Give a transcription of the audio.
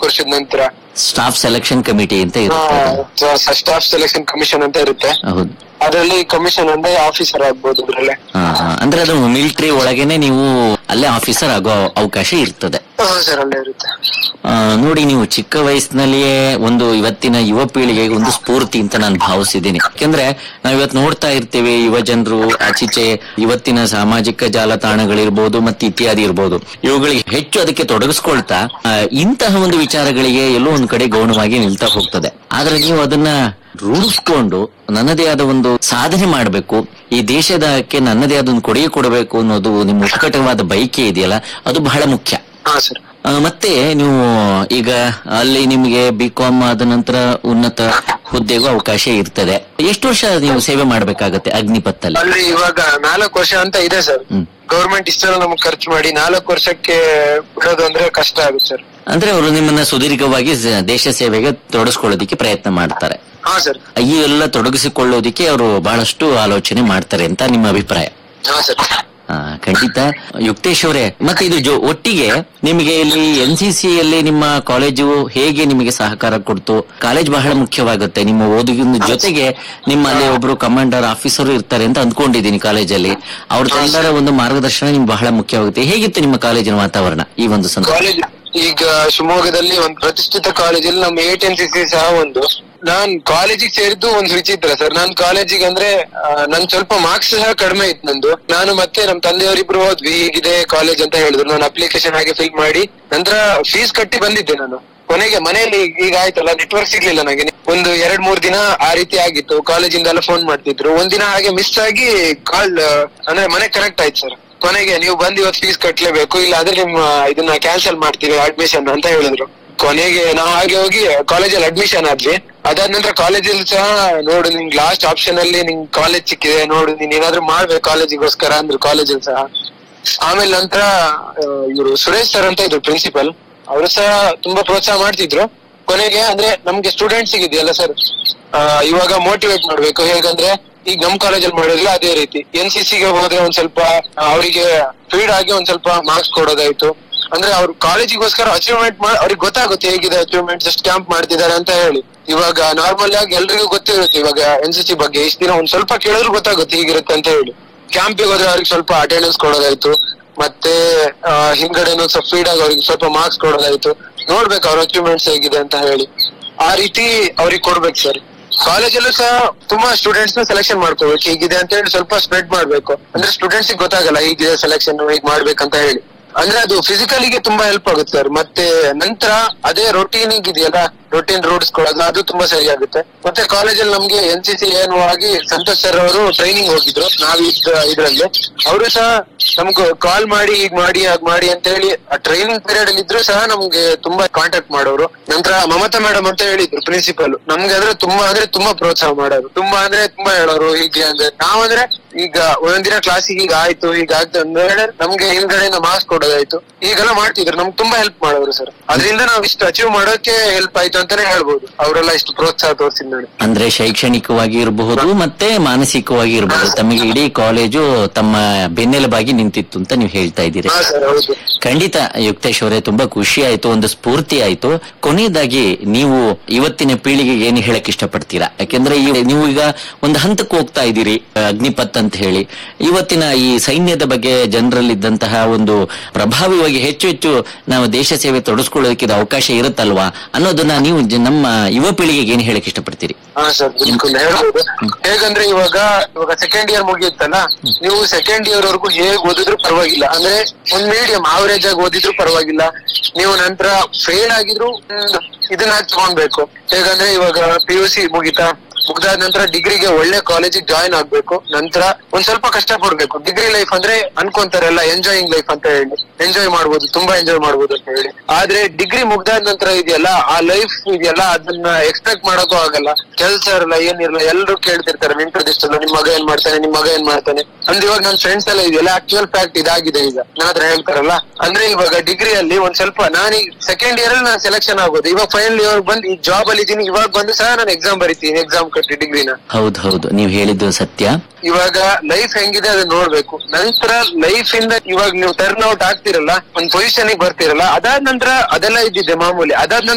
ವರ್ಷದ ನಂತರ staff selection committee ಅಂತ ಇರುತ್ತೆ ಸ್ಟಾಫ್ ಸೆಲೆಕ್ಷನ್ ಕಮಿಷನ್ ಅಂತ ಇರುತ್ತೆ ಹೌದು ಅದರಲ್ಲಿ ಕಮಿಷನ್ ಅಂದ್ರೆ ಆಫೀಸರ್ ಆಗ್ಬೋದು ಅದ್ರಲ್ಲೇ ಹಾ, ಹಾ. ಅಂದ್ರೆ ಅದು ಮಿಲಿಟರಿ ಒಳಗೇನೆ ನೀವು ಅಲ್ಲೇ ಆಫೀಸರ್ ಆಗೋ ಅವಕಾಶ ಇರ್ತದೆ ಹಾ ಸರ್ ಅಲ್ಲೇ ಇರುತ್ತೆ ಆ, ನೋಡಿ ನೀವು ಚಿಕ್ಕ ವಯಸ್ಸಿನಲ್ಲಿಯೇ ಒಂದು ಇವತ್ತಿನ ಯುವ ಪೀಳಿಗೆಗೆ ಒಂದು ಸ್ಫೂರ್ತಿ ಅಂತ ನಾನು ಭಾವಿಸಿದ್ದೀನಿ ಯಾಕೆಂದ್ರೆ ನಾವ್ ಇವತ್ತು ನೋಡ್ತಾ ಇರ್ತೀವಿ ಯುವ ಜನರು ಆಚೀಚೆ ಇವತ್ತಿನ ಸಾಮಾಜಿಕ ಜಾಲತಾಣಗಳಿರ್ಬೋದು ಮತ್ತೆ ಇತ್ಯಾದಿ ಇರ್ಬೋದು ಇವುಗಳಿಗೆ ಹೆಚ್ಚು ಅದಕ್ಕೆ ತೊಡಗಿಸ್ಕೊಳ್ತಾ ಆ, ಇಂತಹ ಒಂದು ವಿಚಾರಗಳಿಗೆ ಎಲ್ಲೋ ಒಂದ್ ಕಡೆ ಗೌಣವಾಗಿ ನಿಲ್ತಾ ಹೋಗ್ತದೆ ಆದ್ರೆ ನೀವು ಅದನ್ನ ರೂಢಿಸ್ಕೊಂಡು ನನ್ನದೇ ಆದ ಒಂದು ಸಾಧನೆ ಮಾಡಬೇಕು ಈ ದೇಶದಕ್ಕೆ ನನ್ನದೇ ಆದ ಒಂದು ಕೊಡುಗೆ ಕೊಡಬೇಕು ಅನ್ನೋದು ನಿಮ್ಮ ಉತ್ಕಟವಾದ ಬಯಕೆ ಇದೆಯಲ್ಲ ಅದು ಬಹಳ ಮುಖ್ಯ ಹಾ ಸರ್ ಆ, ಮತ್ತೆ ನೀವು ಈಗ ಅಲ್ಲಿ ನಿಮಗೆ ಬಿ ಕಾಮ್ ಆದ ನಂತರ ಉನ್ನತ ಹುದ್ದೆಗೂ ಅವಕಾಶ ಇರ್ತದೆ ಎಷ್ಟು ವರ್ಷ ನೀವು ಸೇವೆ ಮಾಡ್ಬೇಕಾಗತ್ತೆ ಅಗ್ನಿಪತ್ತಲ್ಲಿ ಅಲ್ಲಿ ಇವಾಗ ನಾಲ್ಕು ವರ್ಷ ಅಂತ ಇದೆ ಸರ್ ಹ್ಮ್. ಗೌರ್ಮೆಂಟ್ ಇಷ್ಟೆಲ್ಲ ನಮ್ಗೆ ಖರ್ಚು ಮಾಡಿ ನಾಲ್ಕು ವರ್ಷಕ್ಕೆ ಬಿಡೋದು ಅಂದ್ರೆ ಕಷ್ಟ ಆಗುತ್ತೆ ಸರ್ ಅಂದ್ರೆ ಅವರು ನಿಮ್ಮನ್ನ ಸುದೀರ್ಘವಾಗಿ ಸ- ದೇಶ ಸೇವೆಗೆ ತೊಡಗಿಸ್ಕೊಳ್ಳೋದಿಕ್ಕೆ ಪ್ರಯತ್ನ ಮಾಡ್ತಾರೆ ಹಾ ಸರ್ ಈ ಎಲ್ಲ ತೊಡಗಿಸಿಕೊಳ್ಳೋದಿಕ್ಕೆ ಅವರು ಬಹಳಷ್ಟು ಆಲೋಚನೆ ಮಾಡ್ತಾರೆ ಅಂತ ನಿಮ್ಮ ಅಭಿಪ್ರಾಯ ಹಾ ಸರ್ ಆ, ಖಂಡಿತ ಯುಕ್ತೇಶ್ ಅವರೇ ಮತ್ತೆ ಇದು ಜೊ ಒಟ್ಟಿಗೆ ನಿಮಗೆ ಇಲ್ಲಿ ಎನ್ ಸಿ ಸಿ ಯಲ್ಲಿ ನಿಮ್ಮ ಕಾಲೇಜು ಹೇಗೆ ನಿಮಗೆ ಸಹಕಾರ ಕೊಡ್ತು ಕಾಲೇಜ್ ಬಹಳ ಮುಖ್ಯವಾಗುತ್ತೆ ನಿಮ್ಮ ಓದಿನ ಜೊತೆಗೆ ನಿಮ್ಮಲ್ಲಿ ಒಬ್ರು ಕಮಾಂಡರ್ ಆಫೀಸರ್ ಇರ್ತಾರೆ ಅಂತ ಅಂದ್ಕೊಂಡಿದ್ದೀನಿ ಕಾಲೇಜಲ್ಲಿ ಅವ್ರ ಎಲ್ಲರ ಒಂದು ಮಾರ್ಗದರ್ಶನ ನಿಮ್ಗೆ ಬಹಳ ಮುಖ್ಯವಾಗುತ್ತೆ ಹೇಗಿತ್ತು ನಿಮ್ಮ ಕಾಲೇಜಿನ ವಾತಾವರಣ ಈ ಒಂದು ಸಂದರ್ಭ ಕಾಲೇಜ್ ಈಗ ಶಿವಮೊಗ್ಗದಲ್ಲಿ ಒಂದು ಪ್ರತಿಷ್ಠಿತ ಕಾಲೇಜಲ್ಲಿ ನಮ್ಮ ಏಟ್ ಎನ್ ಸಿ ಸಿ ಸಹ ಒಂದು ನಾನ್ ಕಾಲೇಜಿಗೆ ಸೇರಿದ್ದು ಒಂದು ವಿಚಿತ್ರ ಸರ್ ನಾನ್ ಕಾಲೇಜಿಗೆ ಅಂದ್ರೆ ಆ, ನನ್ ಸ್ವಲ್ಪ ಮಾರ್ಕ್ಸ್ ಸಹ ಕಡಿಮೆ ಇತ್ತು ನಂದು ನಾನು ಮತ್ತೆ ನಮ್ ತಂದೆಯವರಿಬ್ರು ಹೋದ್ವಿ ಹೀಗಿದೆ ಕಾಲೇಜ್ ಅಂತ ಹೇಳಿದ್ರು ನಾನು ಅಪ್ಲಿಕೇಶನ್ ಹಾಗೆ ಫಿಲ್ ಮಾಡಿ ನಂತರ ಫೀಸ್ ಕಟ್ಟಿ ಬಂದಿದ್ದೆ ನಾನು ಕೊನೆಗೆ ಮನೆಯಲ್ಲಿ ಈಗ ಆಯ್ತಲ್ಲ ನೆಟ್ವರ್ಕ್ ಸಿಗ್ಲಿಲ್ಲ ನನಗೆ ಒಂದು ಎರಡ್ ಮೂರ್ ದಿನ ಆ ರೀತಿ ಆಗಿತ್ತು ಕಾಲೇಜಿಂದ ಎಲ್ಲ ಫೋನ್ ಮಾಡ್ತಿದ್ರು ಒಂದಿನ ಹಾಗೆ ಮಿಸ್ ಆಗಿ ಕಾಲ್ ಅಂದ್ರೆ ಮನೆ ಕನೆಕ್ಟ್ ಆಯ್ತು ಸರ್ ಕೊನೆಗೆ ನೀವು ಬಂದು ಇವತ್ತು ಫೀಸ್ ಕಟ್ಲೇಬೇಕು ಇಲ್ಲ ಆದ್ರೆ ನಿಮ್ಮ ಇದನ್ನ ಕ್ಯಾನ್ಸಲ್ ಮಾಡ್ತೀವಿ ಅಡ್ಮಿಷನ್ ಅಂತ ಹೇಳಿದ್ರು ಕೊನೆಗೆ ನಾವು ಹಾಗೆ ಹೋಗಿ ಕಾಲೇಜಲ್ಲಿ ಅಡ್ಮಿಷನ್ ಆದ್ವಿ ಅದಾದ ನಂತರ ಕಾಲೇಜಲ್ಲಿ ಸಹ ನೋಡು ನಿಂಗ್ ಲಾಸ್ಟ್ ಆಪ್ಷನ್ ಅಲ್ಲಿ ನಿಂಗ್ ಕಾಲೇಜ್ ಸಿಕ್ಕಿದೆ ನೋಡು ನೀನ್ ಏನಾದ್ರು ಮಾಡ್ಬೇಕು ಕಾಲೇಜಿಗೋಸ್ಕರ ಅಂದ್ರು ಕಾಲೇಜಲ್ಲಿ ಸಹ ಆಮೇಲೆ ನಂತರ ಇವರು ಸುರೇಶ್ ಸರ್ ಅಂತ ಇದ್ರು ಪ್ರಿನ್ಸಿಪಲ್ ಅವರು ಸಹ ತುಂಬಾ ಪ್ರೋತ್ಸಾಹ ಮಾಡ್ತಿದ್ರು ಕೊನೆಗೆ ಅಂದ್ರೆ ನಮ್ಗೆ ಸ್ಟೂಡೆಂಟ್ಸ್ ಇದೆಯಲ್ಲ ಸರ್ ಇವಾಗ ಮೋಟಿವೇಟ್ ಮಾಡ್ಬೇಕು ಹೇಗಂದ್ರೆ ಈಗ ನಮ್ ಕಾಲೇಜಲ್ಲಿ ಮಾಡಿದ್ರೆ ಅದೇ ರೀತಿ ಎನ್ ಸಿ ಸಿಗೆ ಹೋದ್ರೆ ಒಂದ್ ಸ್ವಲ್ಪ ಅವರಿಗೆ ಫೀಡ್ ಆಗಿ ಒಂದ್ ಸ್ವಲ್ಪ ಮಾರ್ಕ್ಸ್ ಕೊಡೋದಾಯ್ತು ಅಂದ್ರೆ ಅವ್ರು ಕಾಲೇಜಿಗೋಸ್ಕರ ಅಚೀವ್ಮೆಂಟ್ ಮಾಡಿ ಅವ್ರಿಗೆ ಗೊತ್ತಾಗುತ್ತೆ ಹೇಗಿದೆ ಅಚೀವ್ಮೆಂಟ್ಸ್ ಎಷ್ಟು ಕ್ಯಾಂಪ್ ಮಾಡ್ತಿದ್ದಾರೆ ಅಂತ ಹೇಳಿ ಇವಾಗ ನಾರ್ಮಲ್ ಆಗಿ ಎಲ್ರಿಗೂ ಗೊತ್ತಿರುತ್ತೆ ಇವಾಗ ಎನ್ ಸಿ ಸಿ ಬಗ್ಗೆ ಇಷ್ಟ ದಿನ ಒಂದ್ ಸ್ವಲ್ಪ ಕೇಳಿದ್ರು ಗೊತ್ತಾಗುತ್ತೆ ಹೀಗಿರುತ್ತೆ ಅಂತ ಹೇಳಿ ಕ್ಯಾಂಪಿಗೆ ಹೋದ್ರೆ ಅವ್ರಿಗೆ ಸ್ವಲ್ಪ ಅಟೆಂಡೆನ್ಸ್ ಕೊಡೋದಾಯ್ತು ಮತ್ತೆ ಆ, ಹಿಂದ್ಗಡೆನೂ ಸ್ವಲ್ಪ ಫೀಡ್ ಆಗಿ ಅವ್ರಿಗೆ ಸ್ವಲ್ಪ ಮಾರ್ಕ್ಸ್ ಕೊಡೋದಾಯ್ತು ನೋಡ್ಬೇಕು ಅವ್ರ ಅಚೀವ್ಮೆಂಟ್ಸ್ ಹೇಗಿದೆ ಅಂತ ಹೇಳಿ ಆ ರೀತಿ ಅವ್ರಿಗೆ ಕೊಡ್ಬೇಕು ಸರ್ ಕಾಲೇಜಲ್ಲೂ ಸಹ ತುಂಬಾ ಸ್ಟೂಡೆಂಟ್ಸ್ ನ ಸೆಲೆಕ್ಷನ್ ಮಾಡ್ಕೋಬೇಕು ಹೀಗಿದೆ ಅಂತ ಹೇಳಿ ಸ್ವಲ್ಪ ಸ್ಪ್ರೆಡ್ ಮಾಡ್ಬೇಕು ಅಂದ್ರೆ ಸ್ಟೂಡೆಂಟ್ಸ್ ಗೊತ್ತಾಗಲ್ಲ ಹೀಗಿದೆ ಸೆಲೆಕ್ಷನ್ ಹೀಗ್ ಮಾಡ್ಬೇಕಂತ ಹೇಳಿ ಅಂದ್ರೆ ಅದು ಫಿಸಿಕಲಿಗೆ ತುಂಬಾ ಹೆಲ್ಪ್ ಆಗುತ್ತೆ ಸರ್ ಮತ್ತೆ ನಂತರ ಅದೇ ರೊಟೀನ್ ಇದೆಯಲ್ಲ ರೊಟೀನ್ ರೂಟ್ಸ್ ಕೊಡೋದು ಅದು ತುಂಬಾ ಸರಿ ಆಗುತ್ತೆ ಮತ್ತೆ ಕಾಲೇಜಲ್ಲಿ ನಮ್ಗೆ ಎನ್ ಸಿ ಸಿ ಏನು ಆಗಿ ಸಂತೋಷ್ ಸರ್ ಅವರು ಟ್ರೈನಿಂಗ್ ಹೋಗಿದ್ರು ನಾವ್ ಇದ್ದ ಇದ್ರಲ್ಲಿ ಅವರು ಸಹ ನಮ್ಗೆ ಕಾಲ್ ಮಾಡಿ ಹೀಗ್ ಮಾಡಿ ಹಾಗ್ ಮಾಡಿ ಅಂತ ಹೇಳಿ ಆ ಟ್ರೈನಿಂಗ್ ಪೀರಿಯಡ್ ಅಲ್ಲಿ ಇದ್ರು ಸಹ ನಮ್ಗೆ ತುಂಬಾ ಕಾಂಟ್ಯಾಕ್ಟ್ ಮಾಡೋರು ನಂತರ ಮಮತಾ ಮೇಡಮ್ ಅಂತ ಹೇಳಿದ್ರು ಪ್ರಿನ್ಸಿಪಲ್ ನಮ್ಗೆ ಅಂದ್ರೆ ತುಂಬಾ ಅಂದ್ರೆ ತುಂಬಾ ಪ್ರೋತ್ಸಾಹ ಮಾಡೋರು ತುಂಬಾ ಅಂದ್ರೆ ತುಂಬಾ ಹೇಳೋರು ಹೀಗೆ ಅಂದ್ರೆ ನಾವಂದ್ರೆ ಈಗ ಒಂದೊಂದಿನ ಕ್ಲಾಸಿಗೆ ಈಗ ಆಯ್ತು ಈಗ ಆಗ್ತದೆ ಅಂದ್ರೆ ನಮ್ಗೆ ಹಿಂದ್ಗಡೆಯಿಂದ ಮಾರ್ಕ್ಸ್ ಕೊಡೋದಾಯ್ತು ಈಗೆಲ್ಲ ಮಾಡ್ತಿದ್ರು ನಮ್ಗೆ ತುಂಬಾ ಹೆಲ್ಪ್ ಮಾಡೋರು ಸರ್ ಅದರಿಂದ ನಾವ್ ಇಷ್ಟು ಅಚೀವ್ ಮಾಡೋಕೆ ಹೆಲ್ಪ್ ಆಯ್ತು ಅಂತಾನೆ ಹೇಳ್ಬೋದು ಅವರೆಲ್ಲ ಇಷ್ಟು ಪ್ರೋತ್ಸಾಹ ತೋರಿಸಿದ್ ನೋಡಿ ಅಂದ್ರೆ ಶೈಕ್ಷಣಿಕವಾಗಿ ಇರಬಹುದು ಮತ್ತೆ ಮಾನಸಿಕವಾಗಿ ಇರಬಹುದು ತಮಗೆ ಇಡೀ ಕಾಲೇಜು ತಮ್ಮ ಬೆನ್ನೆಲುಬಾಗಿ ನಿಂತಿತ್ತು ಅಂತ ನೀವು ಹೇಳ್ತಾ ಇದ್ದೀರಿ ಹಾ ಸರ್ ಹೌದು ಖಂಡಿತ ಯುಕ್ತೇಶ್ ಅವರೇ ತುಂಬಾ ಖುಷಿ ಆಯ್ತು ಒಂದು ಸ್ಫೂರ್ತಿ ಆಯ್ತು ಕೊನೆಯದಾಗಿ ನೀವು ಇವತ್ತಿನ ಪೀಳಿಗೆಗೆ ಏನು ಹೇಳಕ್ ಇಷ್ಟಪಡ್ತೀರಾ ಯಾಕೆಂದ್ರೆ ಈ- ನೀವು ಈಗ ಒಂದು ಹಂತಕ್ಕೆ ಹೋಗ್ತಾ ಇದ್ದೀರಿ ಅಗ್ನಿಪತ್ ಅಂತ ಹೇಳಿ ಇವತ್ತಿನ ಈ ಸೈನ್ಯದ ಬಗ್ಗೆ ಜನರಲ್ಲಿದ್ದಂತಹ ಒಂದು ಪ್ರಭಾವಿಯಾಗಿ ಹೆಚ್ಚು ಹೆಚ್ಚು ನಾವು ದೇಶ ಸೇವೆ ತೊಡಗಿಸ್ಕೊಳ್ಳೋದಕ್ಕೆ ಇದು ಅವಕಾಶ ಇರುತ್ತಲ್ವಾ ಅನ್ನೋದನ್ನ ನೀವು ಜ- ನಮ್ಮ ಯುವ ಪೀಳಿಗೆಗೆ ಏನು ಹೇಳಕ್ ಇಷ್ಟಪಡ್ತೀರಿ ಹಾ ಸರ್ ಬಿಲ್ಕುಲ್ ಹೇಳ್ಬೋದು ಹೇಗಂದ್ರೆ ಇವಾಗ ಇವಾಗ ಸೆಕೆಂಡ್ ಇಯರ್ ಮುಗಿಯುತ್ತಲ್ಲ ನೀವು ಸೆಕೆಂಡ್ ಇಯರ್ ವರೆಗೂ ಹೇಗ್ ಓದಿದ್ರು ಪರವಾಗಿಲ್ಲ ಅಂದ್ರೆ ಒಂದ್ ಮೀಡಿಯಂ ಆವರೇಜ್ ಆಗಿ ಓದಿದ್ರು ಪರವಾಗಿಲ್ಲ ನೀವು ನಂತರ ಫೇಲ್ ಆಗಿದ್ರು ಒಂದು ಇದನ್ನ ತಗೊಂಡ್ಬೇಕು ಹೇಗಂದ್ರೆ ಇವಾಗ ಪಿ ಯು ಸಿ ಮುಗಿತಾ ಮುಗ್ದಾದ ನಂತರ ಡಿಗ್ರಿಗೆ ಒಳ್ಳೆ ಕಾಲೇಜಿಗೆ ಜಾಯಿನ್ ಆಗ್ಬೇಕು ನಂತರ ಒಂದ್ ಸ್ವಲ್ಪ ಕಷ್ಟ ಪಡ್ಬೇಕು ಡಿಗ್ರಿ ಲೈಫ್ ಅಂದ್ರೆ ಅನ್ಕೊಂತಾರಲ್ಲ ಎಂಜಾಯಿಂಗ್ ಲೈಫ್ ಅಂತ ಹೇಳಿ ಎಂಜಾಯ್ ಮಾಡ್ಬೋದು ತುಂಬಾ ಎಂಜಾಯ್ ಮಾಡ್ಬೋದು ಅಂತ ಹೇಳಿ ಆದ್ರೆ ಡಿಗ್ರಿ ಮುಗ್ದಾದ ನಂತರ ಇದೆಯಲ್ಲ ಆ ಲೈಫ್ ಇದೆಯಲ್ಲ ಅದನ್ನ ಎಕ್ಸ್ಪೆಕ್ಟ್ ಮಾಡಕ್ಕೂ ಆಗಲ್ಲ ಕೆಲ್ಸ ಇರಲ್ಲ ಏನಿರಲ್ಲ ಎಲ್ಲರೂ ಕೇಳ್ತಿರ್ತಾರೆ ನಿನ್ ಪ್ರತಿಷ್ಠಲ್ಲ ನಿಮ್ ಮಗ ಏನ್ ಮಾಡ್ತಾನೆ ನಿಮ್ ಮಗ ಏನ್ ಮಾಡ್ತಾನೆ ಅಂದ್ರೆ ಇವಾಗ ನನ್ ಫ್ರೆಂಡ್ಸ್ ಎಲ್ಲ ಇದೆಯಲ್ಲ ಆಕ್ಚುಯಲ್ ಫ್ಯಾಕ್ಟ್ ಇದಾಗಿದೆ ಈಗ ನನ್ನ ಹತ್ರ ಹೇಳ್ತಾರಲ್ಲ ಅಂದ್ರೆ ಇವಾಗ ಡಿಗ್ರಿ ಅಲ್ಲಿ ಒಂದ್ ಸ್ವಲ್ಪ ನಾನು ಸೆಕೆಂಡ್ ಇಯರ್ ಅಲ್ಲಿ ನಾನು ಸೆಲೆಕ್ಷನ್ ಆಗೋದು ಇವಾಗ ಫೈನಲ್ ಇಯರ್ ಬಂದು ಈ ಜಾಬ್ ಅಲ್ಲಿ ಇದೀನಿ ಇವಾಗ ಬಂದು ಸಹ ನಾನು ಎಕ್ಸಾಮ್ ಬರಿತೀನಿ ಎಕ್ಸಾಮ್ ಕಟ್ಟಿ ಡಿಗ್ರಿನ ಹೌದು ಹೌದು ನೀವು ಹೇಳಿದ್ದು ಸತ್ಯ ಇವಾಗ ಲೈಫ್ ಹೆಂಗಿದೆ ಅದನ್ನ ನೋಡ್ಬೇಕು ನಂತರ ಲೈಫ್ ಇಂದ ಇವಾಗ ನೀವು ಟರ್ನ್ ಔಟ್ ಆಗ್ತಿರಲ್ಲ ಒಂದ್ ಪೊಸಿಷನ್ ಬರ್ತಿರಲ್ಲ ಅದಾದ ನಂತರ ಅದೆಲ್ಲ ಇದ್ದಿದ್ದೆ ಮಾಮೂಲಿ ಅದಾದ